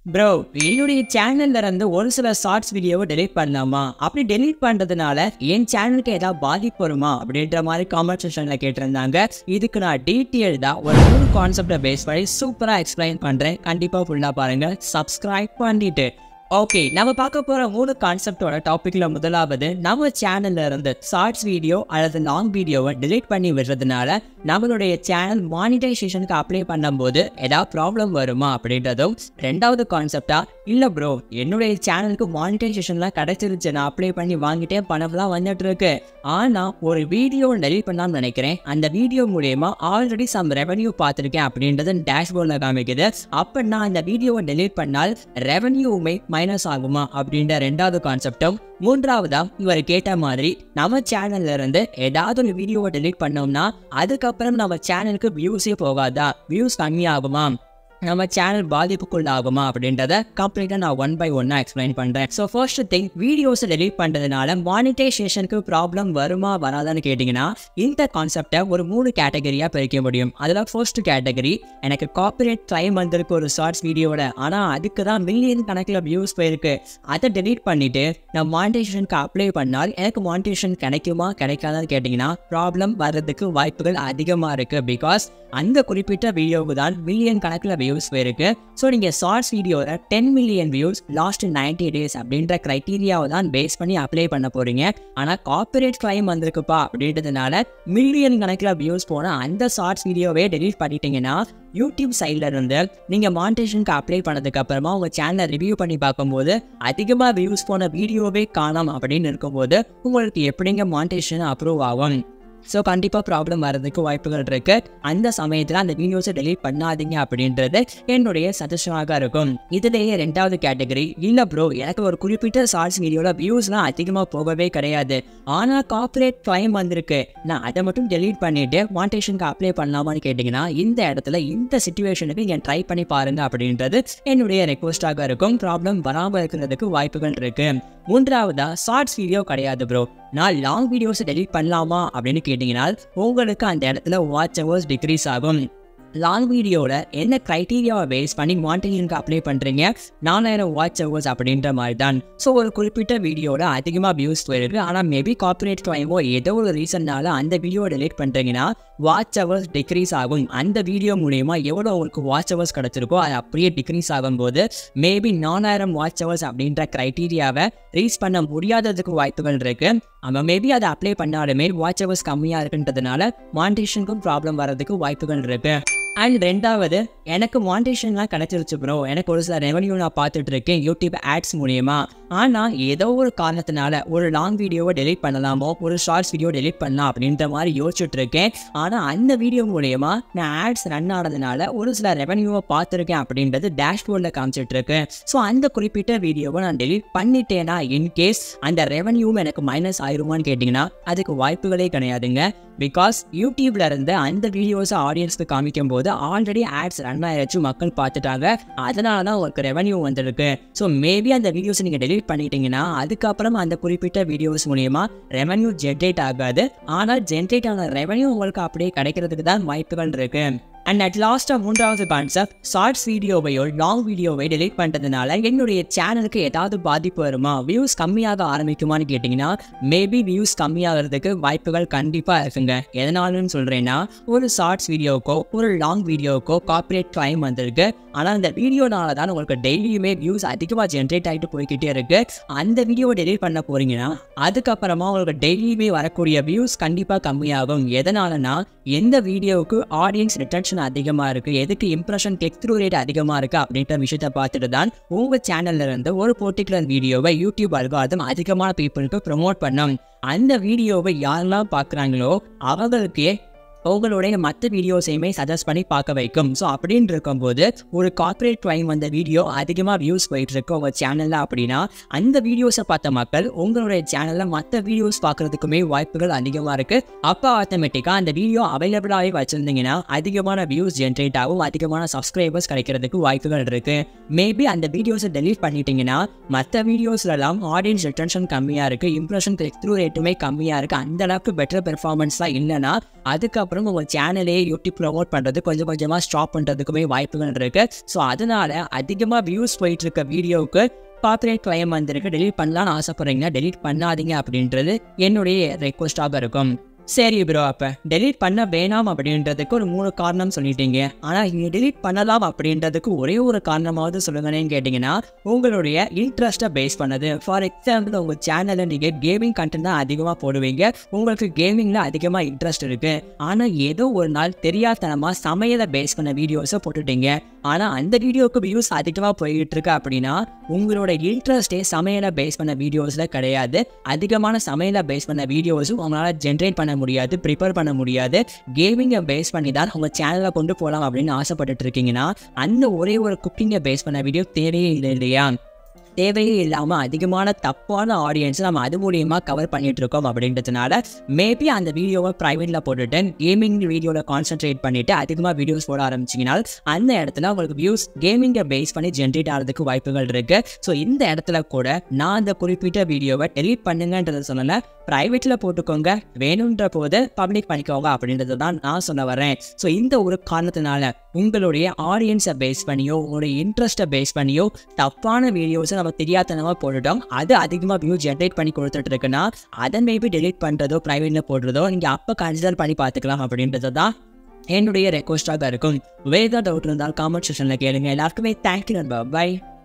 bro என்னுடைய சேனல்ல இருந்து ஒரு சில ஷார்ட்ஸ் வீடியோவை டெலீட் பண்ணலாமா அப்படி டெலீட் பண்றதுனால என் சேனலுக்கு ஏதாவது பாதிப்பு வருமா அப்படின்ற மாதிரி காமெண்ட் செக்ஷன்ல கேட்டிருந்தாங்க இதுக்கு நான் டீட்டெயில்டா ஒரு மூணு கான்செப்டை பேஸ் பண்ணி சூப்பரா எக்ஸ்பிளைன் பண்றேன் கண்டிப்பா ஃபுல்லா பாருங்க சப்ஸ்கிரைப் பண்ணிட்டு ஓகே நம்ம பார்க்க போற மூணு கான்செப்டோட டாபிக்ல முதலாவது நம்ம சேனல்ல இருந்து ஷார்ட்ஸ் வீடியோ அல்லது லாங் வீடியோவை delete பண்ணி விடுறதுனால நம்மளுடைய சேனல் மானிட்டைசேஷனுக்கு அப்ளை பண்ணும்போது ஏதாவது ப்ராப்ளம் வருமா அப்படின்றதும் ரெண்டாவது கான்செப்டா இல்ல ப்ரோ என்னுடைய சேனலுக்கு மானிட்டைசேஷன்லாம் கிடைச்சிருச்சு நான் அப்ளை பண்ணி வாங்கிட்டேன் பணம்லாம் வந்துட்டு இருக்கு ஆனா ஒரு வீடியோ டெலிட் பண்ணலாம்னு நினைக்கிறேன் அந்த வீடியோ மூலியமா ஆல்ரெடி சம் ரெவன்யூ பார்த்துருக்கேன் அப்படின்றது டேஷ்போர்டில் காமிக்குது அப்ப நான் அந்த வீடியோவை டெலீட் பண்ணால் ரெவன்யூவுமே மைனஸ் ஆகுமா அப்படின்ற ரெண்டாவது கான்செப்டும் மூன்றாவதா இவர் கேட்ட மாதிரி நம்ம சேனல்ல இருந்து ஏதாவது ஒரு வீடியோவை டெலீட் பண்ணோம்னா அதுக்கப்புறம் நம்ம சேனலுக்கு வியூஸே போகாதா வியூஸ் கம்மியாகுமா நம்ம சேனல் பாதிப்புக்குள்ளாகுமா அப்படின்றத கம்ப்ளீட்டாக நான் ஒன் பை ஒன்னாக எக்ஸ்பிளைன் பண்ணுறேன் ஸோ ஃபர்ஸ்ட் திங் வீடியோஸை டெலீட் பண்ணுறதுனால மானிட்டைசேஷனுக்கு ப்ராப்ளம் வருமா வராதான்னு கேட்டிங்கன்னா இந்த கான்செப்டை ஒரு மூணு கேட்டகரியாக பிரிக்க முடியும் அதில் ஃபர்ஸ்ட் கேட்டகரி எனக்கு காப்பிரைட் டைம் வந்திருக்கு ஒரு ஷார்ட்ஸ் வீடியோட ஆனால் அதுக்கு தான் மில்லியன் கணக்கில் வியூஸ் போயிருக்கு அதை டெலீட் பண்ணிவிட்டு நான் மானிட்டைசேஷனுக்கு அப்ளை பண்ணால் எனக்கு மானிட்டைசேஷன் கிடைக்குமா கிடைக்காதான்னு கேட்டிங்கன்னா ப்ராப்ளம் வர்றதுக்கு வாய்ப்புகள் அதிகமாக இருக்குது பிகாஸ் அந்த குறிப்பிட்ட வீடியோவுக்கு தான் மில்லியன் கணக்கில் வியூஸ் போயிருக்கு ஸோ நீங்கள் ஷார்ட்ஸ் வீடியோவில் ten million views last ninety days அப்படின்ற க்ரைட்டீரியாவை தான் பேஸ் பண்ணி அப்ளை பண்ண போகிறீங்க ஆனால் காப்பிரைட் கிளைம் வந்திருக்குப்பா அப்படின்றதுனால மில்லியன் கணக்கில் வியூஸ் போன அந்த ஷார்ட்ஸ் வீடியோவே டெலீட் பண்ணிட்டீங்கன்னா யூடியூப் சைடில் இருந்து நீங்கள் மானிட்டேஷனுக்கு அப்ளை பண்ணதுக்கு அப்புறமா உங்கள் சேனலை ரிவ்யூ பண்ணி பார்க்கும்போது அதிகமாக வியூஸ் போன வீடியோவே காணாம் அப்படின்னு இருக்கும்போது உங்களுக்கு எப்படிங்க மானிட்டேஷன் அப்ரூவ் ஆகும் ஸோ கண்டிப்பாக ப்ராப்ளம் வர்றதுக்கு வாய்ப்புகள் இருக்கு அந்த சமயத்தில் அந்த வீடியோஸை டெலீட் பண்ணாதீங்க அப்படின்றது என்னுடைய சஜஷனாக இருக்கும் இதுலேயே ரெண்டாவது கேட்டகரி இல்லை ப்ரோ எனக்கு ஒரு குறிப்பிட்ட ஷார்ட்ஸ் வீடியோவில் வியூஸ்லாம் அதிகமாக போகவே கிடையாது ஆனால் கார்ப்பரேட் கிளைம் வந்திருக்கு நான் அதை மட்டும் டெலீட் பண்ணிட்டு மானிட்டேஷனுக்கு அப்ளை பண்ணலாமான்னு கேட்டிங்கன்னா இந்த இடத்துல இந்த சுச்சுவேஷனுக்கு நீங்கள் ட்ரை பண்ணி பாருங்க அப்படின்றது என்னுடைய ரெக்வஸ்டாக இருக்கும் ப்ராப்ளம் வராமல் இருக்கிறதுக்கு வாய்ப்புகள் இருக்கு மூன்றாவதா ஷார்ட்ஸ் வீடியோ கிடையாது ப்ரோ நான் லாங் வீடியோஸை டெலிட் பண்ணலாமா அப்படின்னு கேட்டிங்கன்னா உங்களுக்கு அந்த இடத்துல வாட்ச் ஹவர்ஸ் டிக்ரீஸ் ஆகும் லாங் வீடியோவில் என்ன க்ரைட்டீரியாவை பேஸ் பண்ணி மானிட்டரிங்க்கு அப்ளை பண்ணுறீங்க நாலாயிரம் வாட்ச் ஹவர்ஸ் அப்படின்ற மாதிரி தான் ஸோ ஒரு குறிப்பிட்ட வீடியோவில் அதிகமாக வியூஸ் போயிருக்கு ஆனால் மேபி கார்பரேட் கிளைமோ ஏதோ ஒரு ரீசன்னால அந்த வீடியோ டெலிட் பண்ணுறீங்கன்னா வாட்ச் ஹவர்ஸ் டிக்ரீஸ் ஆகும் அந்த வீடியோ மூலயமா எவ்வளோ உங்களுக்கு வாட்ச் ஹவர்ஸ் கிடச்சிருக்கோ அது அப்படியே டிக்ரீஸ் ஆகும்போது மேபி நாலாயிரம் வாட்ச் ஹவர்ஸ் அப்படின்ற க்ரைட்டீரியாவை ரீச் பண்ண முடியாததுக்கு வாய்ப்புகள் இருக்கு அவன் மேபி அதை அப்ளை பண்ணாலுமே வாட்ச் ஹவர்ஸ் கம்மியாக இருக்குன்றதுனால மானிட்டேஷனுக்கும் ப்ராப்ளம் வர்றதுக்கு வாய்ப்புகள் இருக்கு அண்ட் ரெண்டாவது எனக்கு மானிட்டேஷன்லாம் கிடச்சிருச்சு ப்ரோ எனக்கு ஒரு சில ரெவன்யூ நான் பார்த்துட்டு இருக்கேன் யூடியூப் ஆட்ஸ் மூலியமா ஆனால் ஏதோ ஒரு காரணத்தினால ஒரு லாங் வீடியோவை டெலிட் பண்ணலாமோ ஒரு ஷார்ட்ஸ் வீடியோ டெலிட் பண்ணலாம் அப்படின்ற மாதிரி யோசிச்சுட்டு இருக்கேன் ஆனால் அந்த வீடியோ மூலயமா நான் ஆட்ஸ் ரன் ஆனதுனால ஒரு சில ரெவன்யூவை பார்த்துருக்கேன் அப்படின்றது டேஷ்போர்டில் காமிச்சிட்டு இருக்கேன் ஸோ அந்த குறிப்பிட்ட வீடியோவை நான் டெலிட் பண்ணிட்டேனா இன்கேஸ் அந்த ரெவன்யூவும் எனக்கு மைனஸ் ஆயிருமான்னு கேட்டிங்கன்னா அதுக்கு வாய்ப்புகளே கிடையாதுங்க பிகாஸ் யூடியூப்ல இருந்து அந்த வீடியோஸை ஆடியன்ஸ்க்கு காமிக்கும் போது ஆல்ரெடி ஆட்ஸ் ரன் ஆயிடுச்சு மக்கள் பார்த்துட்டாங்க அதனால தான் உங்களுக்கு ரெவன்யூ வந்திருக்கு ஸோ மேபி அந்த வீடியோஸை நீங்கள் டெலிட் பண்ணிட்டீங்கன்னா அதுக்கப்புறம் அந்த குறிப்பிட்ட வீடியோஸ் மூலியமா ரெவன்யூ ஜென்ரேட் ஆகாது ஆனால் ஜென்ரேட் ஆன ரெவன்யூ உங்களுக்கு அப்படியே கிடைக்கிறதுக்கு தான் வாய்ப்புகள் இருக்கு அண்ட் அட் லாஸ்ட்டாக மூன்றாவது கான்செப்ட் ஷார்ட்ஸ் வீடியோவையோ லாங் வீடியோவை டெலிட் பண்ணுறதுனால என்னுடைய சேனலுக்கு ஏதாவது பாதிப்பு வருமா வியூஸ் கம்மியாக ஆரம்பிக்குமான்னு கேட்டிங்கன்னா மேபி வியூஸ் கம்மியாகிறதுக்கு வாய்ப்புகள் கண்டிப்பாக இருக்குங்க எதனாலும் சொல்கிறேன்னா ஒரு ஷார்ட்ஸ் வீடியோக்கோ ஒரு லாங் வீடியோக்கோ கார்பரேட் கிளைம் வந்திருக்கு ஆனால் அந்த வீடியோனால தான் உங்களுக்கு டெய்லியுமே வியூஸ் அதிகமாக ஜென்ரேட் ஆகிட்டு போய்கிட்டே இருக்கு அந்த வீடியோவை டெலிட் பண்ண போறீங்கன்னா அதுக்கப்புறமா உங்களுக்கு டெய்லியுமே வரக்கூடிய வியூஸ் கண்டிப்பாக கம்மியாகும் எதனாலனா எந்த வீடியோவுக்கு ஆடியன்ஸ் ரிட்டன்ஷன் அதிகமாக இருக்குது எதுக்கு இம்ப்ரெஷன் கிளிக் த்ரூ ரேட் அதிகமாக இருக்குது அப்படின்ற விஷயத்த பார்த்துட்டு தான் உங்கள் சேனல்ல இருந்து ஒரு பர்டிகுலர் வீடியோவை யூடியூப் அல்காரிதம் அதிகமான பீப்புளுக்கு ப்ரொமோட் பண்ணும் அந்த வீடியோவை யாரெல்லாம் பார்க்குறாங்களோ அவங்களுக்கே உங்களுடைய மற்ற வீடியோஸையுமே சஜஸ்ட் பண்ணி பார்க்க வைக்கும் ஸோ அப்படின்னு இருக்கும்போது ஒரு கார்ப்பரேட் கிளைம் வந்த வீடியோ அதிகமாக வியூஸ் போயிட்டு இருக்கு உங்கள் சேனலில் அப்படின்னா அந்த வீடியோஸை பார்த்த மக்கள் உங்களுடைய சேனலில் மற்ற வீடியோஸ் பார்க்குறதுக்குமே வாய்ப்புகள் அதிகமாக இருக்குது அப்போ ஆட்டோமேட்டிக்காக அந்த வீடியோ அவைலபிளாகவே வச்சுருந்தீங்கன்னா அதிகமான வியூஸ் ஜென்ரேட் ஆகும் அதிகமான சப்ஸ்கிரைபர்ஸ் கிடைக்கிறதுக்கு வாய்ப்புகள் இருக்குது மேபி அந்த வீடியோஸை டெலீட் பண்ணிட்டீங்கன்னா மற்ற வீடியோஸ்லலாம் ஆடியன்ஸ் ரிட்டன்ஷன் கம்மியாக இருக்குது இம்ப்ரெஷன் கிளிக் த்ரூ ரேட்டுமே கம்மியாக இருக்குது அந்த அளவுக்கு பெட்டர் பெர்ஃபார்மன்ஸ்லாம் இல்லைன்னா அதுக்கப்புறம் அதுக்கப்புறம் உங்கள் சேனலே யூடியூப் ப்ரொமோட் பண்ணுறது கொஞ்சம் கொஞ்சமாக ஸ்டாப் பண்ணுறதுக்குமே வாய்ப்புகள் இருக்குது ஸோ அதனால் அதிகமாக வியூஸ் போயிட்டு இருக்க வீடியோவுக்கு காப்பரேட் கிளைம் வந்திருக்கு டெலிட் பண்ணலாம்னு ஆசைப்படுறீங்கன்னா டெலிட் பண்ணாதீங்க அப்படின்றது என்னுடைய ரெக்வஸ்டாக இருக்கும் சரி ப்ரோ அப்போ டெலீட் பண்ண வேணாம் அப்படின்றதுக்கு ஒரு மூணு காரணம் சொல்லிட்டீங்க ஆனால் இங்கே டெலீட் பண்ணலாம் அப்படின்றதுக்கு ஒரே ஒரு காரணமாவது சொல்லுங்கன்னு கேட்டிங்கன்னா உங்களுடைய இன்ட்ரெஸ்ட்டை பேஸ் பண்ணது ஃபார் எக்ஸாம்பிள் உங்கள் சேனலில் நீங்கள் கேமிங் கண்டென்ட் தான் அதிகமாக போடுவீங்க உங்களுக்கு கேமிங்கில் அதிகமாக இன்ட்ரெஸ்ட் இருக்குது ஆனால் ஏதோ ஒரு நாள் தெரியாதனமாக சமையலை பேஸ் பண்ண வீடியோஸை போட்டுட்டீங்க ஆனால் அந்த வீடியோவுக்கு வியூஸ் அதிகமாக போய்கிட்டு இருக்கு அப்படின்னா உங்களோட இன்ட்ரெஸ்டே சமையலை பேஸ் பண்ண வீடியோஸில் கிடையாது அதிகமான சமையலை பேஸ் பண்ண வீடியோஸும் உங்களால் ஜென்ரேட் பண்ண முடியாது ப்ரிப்பேர் பண்ண முடியாது கேமிங்கை பேஸ் பண்ணி தான் உங்கள் சேனலை கொண்டு போகலாம் அப்படின்னு ஆசைப்பட்டுட்டு இருக்கீங்கன்னா அந்த ஒரே ஒரு குக்கிங்கை பேஸ் பண்ண வீடியோ தேவையே இல்லை இல்லையா தேவையே இல்லாமல் அதிகமான தப்பான ஆடியன்ஸை நம்ம அது மூலியமாக கவர் பண்ணிட்டு இருக்கோம் அப்படின்றதுனால மேபி அந்த வீடியோவை ப்ரைவேட்டில் போட்டுட்டு கேமிங் வீடியோவில் கான்சென்ட்ரேட் பண்ணிவிட்டு அதிகமாக வீடியோஸ் போட ஆரம்பிச்சிங்கன்னா அந்த இடத்துல உங்களுக்கு வியூஸ் கேமிங்கை பேஸ் பண்ணி ஜென்ரேட் ஆகிறதுக்கு வாய்ப்புகள் இருக்குது ஸோ இந்த இடத்துல கூட நான் அந்த குறிப்பிட்ட வீடியோவை டெலீட் பண்ணுங்கன்றதை சொல்லலை ப்ரைவேட்டில் போட்டுக்கோங்க வேணுன்ற போது பப்ளிக் பண்ணிக்கோங்க அப்படின்றது தான் நான் சொல்ல வரேன் ஸோ இந்த ஒரு காரணத்தினால உங்களுடைய ஆடியன்ஸை பேஸ் பண்ணியோ உங்களுடைய இன்ட்ரெஸ்ட்டை பேஸ் பண்ணியோ தப்பான வீடியோஸை நம்ம தெரியாதனமாக போட்டுட்டோம் அது அதிகமாக வியூ ஜென்ரேட் பண்ணி கொடுத்துட்டு இருக்குன்னா அதை மேபி டெலீட் பண்ணுறதோ ப்ரைவேட்டில் போடுறதோ நீங்கள் அப்போ கன்சிடர் பண்ணி பார்த்துக்கலாம் அப்படின்றது தான் என்னுடைய ரெக்வஸ்டாக இருக்கும் வேறு ஏதாவது டவுட் இருந்தால் காமெண்ட் செக்ஷனில் கேளுங்க எல்லாருக்குமே தேங்க்யூ நண்பா பை